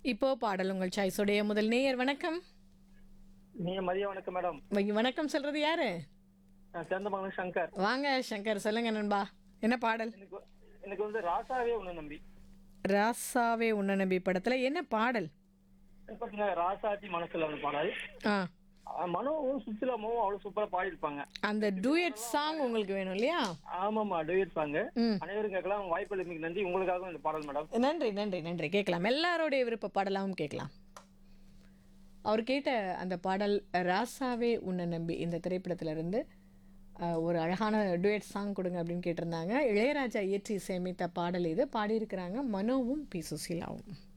இப்போ பாடல் உங்கள் சாய்ஸுடைய முதல் நேயர் வணக்கம் நீங்க மதிய வணக்கம் மேடம் வை- வணக்கம் சொல்றது யாரு நான் சேர்ந்தமங்கலம் சங்கர் வாங்க சங்கர் சொல்லுங்க நண்பா என்ன பாடல் எனக்கு எனக்கு வந்து ராசாவே ஒண்ணு நம்பி ராசாவே உன்ன நம்பி படத்துல என்ன பாடல் பாத்தீங்கன்னா ராசாத்தி மனசுல ஒன்று பாடல் ஆ ஆஹ் மனோவும் சுத்திலாமும் அவ்வளவு சூப்பரா பாடிருப்பாங்க அந்த டூயட் சாங் உங்களுக்கு வேணும் இல்லையா ஆமாமா இருப்பாங்க ம் அனைவரும் கேட்கலாம் வாய்ப்பு மிக நன்றி உங்களுக்காகவும் இந்த பாடல் மேடம் நன்றி நன்றி நன்றி கேட்கலாம் எல்லாருடைய விருப்ப பாடலாவும் கேட்கலாம் அவர் கேட்ட அந்த பாடல் ராசாவே உன்னை நம்பி இந்த திரைப்படத்திலிருந்து அஹ், ஒரு அழகான டுயட் சாங் கொடுங்க அப்படின்னு கேட்டிருந்தாங்க இளையராஜா இயற்றி இசையமைத்த பாடல் இது பாடியிருக்கிறாங்க மனோவும் பி சுசீலாவும்